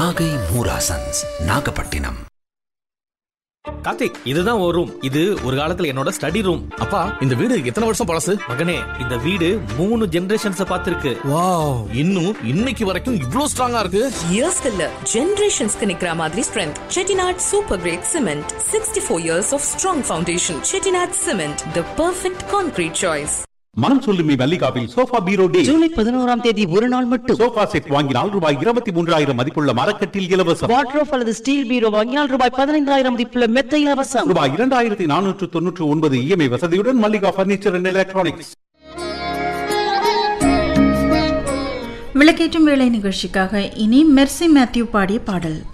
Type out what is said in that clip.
நாகை மூராசன்ஸ் நாகப்பட்டினம் கார்த்திக் இதுதான் ஒரு ரூம் இது ஒரு காலத்துல என்னோட ஸ்டடி ரூம் அப்பா இந்த வீடு எத்தனை வருஷம் பழசு மகனே இந்த வீடு மூணு ஜெனரேஷன்ஸ் பார்த்திருக்கு வாவ் இன்னும் இன்னைக்கு வரைக்கும் இவ்ளோ ஸ்ட்ராங்கா இருக்கு இயர்ஸ்க்கு இல்ல ஜெனரேஷன்ஸ்க்கு நிக்கிற மாதிரி strength Chettinad super grade cement sixty four years of strong foundation Chettinad cement the perfect concrete choice மனம் சொல்லுமி மல்லிகாவில் சோஃபா பீரோ டே ஜூலை பதினோராம் தேதி ஒரு நாள் மட்டும் சோஃபா செட் வாங்கினால் ரூபாய் இருபத்தி மூன்றாயிரம் மதிப்புள்ள மரக்கட்டில் இலவசம் வாட்ரோஃப் அல்லது ஸ்டீல் பீரோ வாங்கினால் ரூபாய் பதினைந்தாயிரம் மதிப்புள்ள மெத்த இலவசம் ரூபாய் இரண்டாயிரத்தி நானூற்று தொன்னூற்று ஒன்பது இஎம்ஐ வசதியுடன் மல்லிகா பர்னிச்சர் அண்ட் எலக்ட்ரானிக்ஸ் விளக்கேற்றும் வேலை நிகழ்ச்சிக்காக இனி மெர்சி மேத்யூ பாடிய பாடல்